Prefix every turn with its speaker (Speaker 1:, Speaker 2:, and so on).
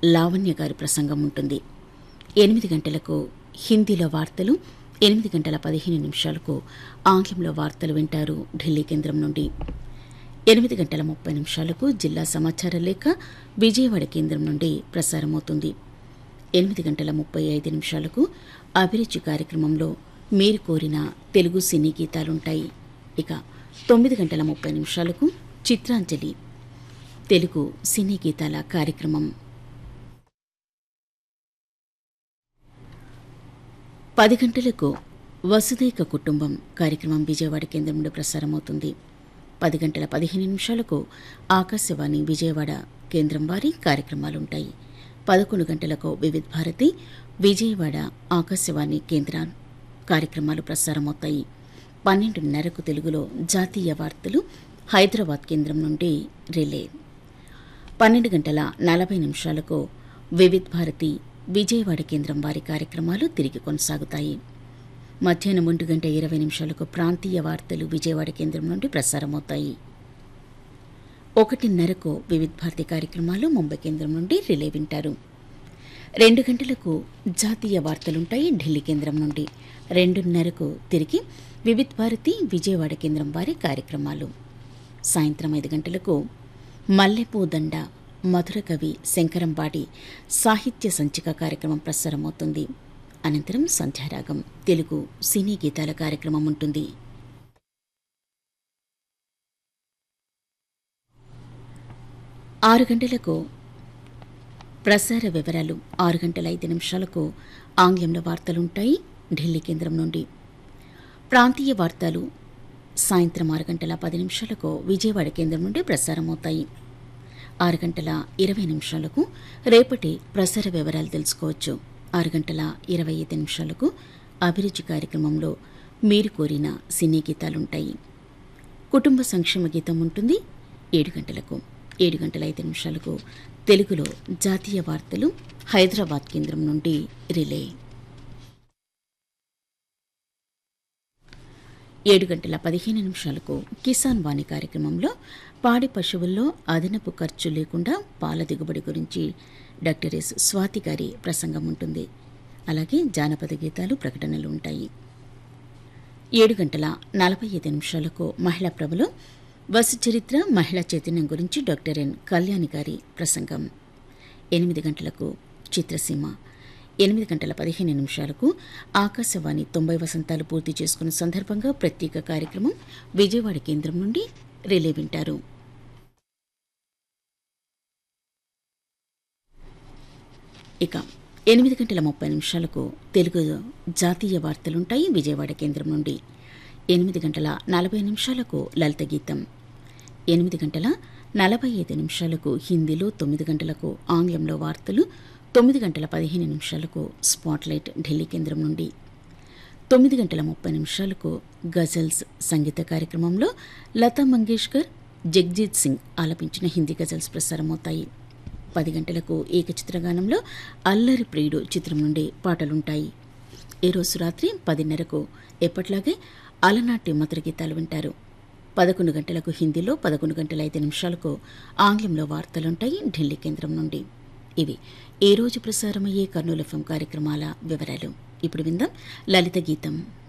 Speaker 1: లావణ్య గారి ప్రసంగం ఉంటుంది ఎనిమిది గంటలకు హిందీలో వార్తలు ఎనిమిది గంటల పదిహేను నిమిషాలకు ఆంగ్లంలో వార్తలు వింటారు ఢిల్లీ కేంద్రం నుండి ఎనిమిది గంటల ముప్పై నిమిషాలకు జిల్లా సమాచార లేఖ విజయవాడ కేంద్రం నుండి ప్రసారమవుతుంది ఎనిమిది గంటల ముప్పై ఐదు నిమిషాలకు అభిరుచి కార్యక్రమంలో మీరు కోరిన తెలుగు సినీ గీతాలుంటాయి ఇక తొమ్మిది గంటల ముప్పై నిమిషాలకు చిత్రాంజలి తెలుగు సినీ గీతాల కార్యక్రమం పది గంటలకు వసుదైక కుటుంబం కార్యక్రమం విజయవాడ కేంద్రం నుండి ప్రసారమవుతుంది పది గంటల పదిహేను నిమిషాలకు ఆకాశవాణి విజయవాడ కేంద్రం వారి కార్యక్రమాలుంటాయి పదకొండు గంటలకు వివిధ భారతి విజయవాడ ఆకాశవాణి కేంద్ర కార్యక్రమాలు ప్రసారమవుతాయి పన్నెండున్నరకు తెలుగులో జాతీయ వార్తలు హైదరాబాద్ కేంద్రం నుండి రిలే పన్నెండు గంటల నలభై నిమిషాలకు వివిధ్ భారతి విజయవాడ కేంద్రం వారి కార్యక్రమాలు తిరిగి కొనసాగుతాయి మధ్యాహ్నం ఒంటి గంట ఇరవై నిమిషాలకు ప్రాంతీయ వార్తలు విజయవాడ కేంద్రం నుండి ప్రసారమవుతాయి ఒకటిన్నరకు వివిధ్ భారతి కార్యక్రమాలు ముంబై కేంద్రం నుండి రిలే వింటారు రెండు గంటలకు జాతీయ వార్తలుంటాయి ఢిల్లీ కేంద్రం నుండి రెండున్నరకు తిరిగి వివిధ్ భారతి విజయవాడ కేంద్రం వారి కార్యక్రమాలు సాయంత్రం ఐదు గంటలకు మల్లెపూ దండ మధుర కవి శంకరంపాటి సాహిత్య సంచిక కార్యక్రమం ప్రసారమవుతుంది అనంతరం సంధ్యారాగం తెలుగు సినీ గీతాల కార్యక్రమం ఉంటుంది ఆరు గంటలకు ప్రసార వివరాలు ఆరు గంటల ఐదు నిమిషాలకు ఆంగ్లంలో వార్తలుంటాయి ఢిల్లీ కేంద్రం నుండి ప్రాంతీయ వార్తలు సాయంత్రం ఆరు గంటల పది నిమిషాలకు విజయవాడ కేంద్రం నుండి ప్రసారమవుతాయి ఆరు గంటల ఇరవై నిమిషాలకు రేపటి ప్రసార వివరాలు తెలుసుకోవచ్చు ఆరు గంటల ఇరవై ఐదు నిమిషాలకు అభిరుచి కార్యక్రమంలో మీరు కోరిన సినీ గీతాలుంటాయి కుటుంబ సంక్షేమ గీతం ఉంటుంది ఏడు గంటలకు ఏడు గంటల ఐదు నిమిషాలకు తెలుగులో జాతీయ వార్తలు హైదరాబాద్ కేంద్రం నుండి రిలే ఏడు గంటల పదిహేను నిమిషాలకు కిసాన్ వాణి కార్యక్రమంలో పాడి పశువుల్లో అదనపు ఖర్చు లేకుండా పాల దిగుబడి గురించి డాక్టర్ ఎస్ స్వాతి గారి ప్రసంగం ఉంటుంది అలాగే జానపద గీతాలు ప్రకటనలు ఉంటాయి ఏడు గంటల నలభై ఐదు నిమిషాలకు మహిళా ప్రభలో వసు చరిత్ర మహిళా చైతన్యం గురించి డాక్టర్ ఎన్ కళ్యాణి గారి ప్రసంగం ఎనిమిది గంటలకు చిత్రసీమ ఎనిమిది గంటల పదిహేను నిమిషాలకు ఆకాశవాణి తొంభై వసంతాలు పూర్తి చేసుకున్న సందర్భంగా ప్రత్యేక కార్యక్రమం విజయవాడ కేంద్రం నుండి రిలే వింటారు ఇక ఎనిమిది గంటల ముప్పై నిమిషాలకు తెలుగు జాతీయ వార్తలుంటాయి విజయవాడ కేంద్రం నుండి ఎనిమిది గంటల నలభై నిమిషాలకు లలిత గీతం ఎనిమిది గంటల నలభై ఐదు నిమిషాలకు హిందీలో తొమ్మిది గంటలకు ఆంగ్లంలో వార్తలు తొమ్మిది గంటల పదిహేను నిమిషాలకు స్పాట్లైట్ ఢిల్లీ కేంద్రం నుండి తొమ్మిది గంటల ముప్పై నిమిషాలకు గజల్స్ సంగీత కార్యక్రమంలో లతా మంగేష్కర్ జగ్జీత్ సింగ్ ఆలపించిన హిందీ గజల్స్ ప్రసారమవుతాయి పది గంటలకు ఏకచిత్రగానంలో అల్లరి ప్రియుడు చిత్రం నుండి పాటలుంటాయి ఈ రోజు రాత్రి పదిన్నరకు ఎప్పట్లాగే అలనాటి మధుర గీతాలు వింటారు పదకొండు గంటలకు హిందీలో పదకొండు గంటల ఐదు నిమిషాలకు ఆంగ్లంలో వార్తలుంటాయి ఢిల్లీ కేంద్రం నుండి ఇవి ఈ రోజు ప్రసారమయ్యే కర్నూలు ఎఫ్ఎం కార్యక్రమాల వివరాలు ఇప్పుడు విందాం లలిత గీతం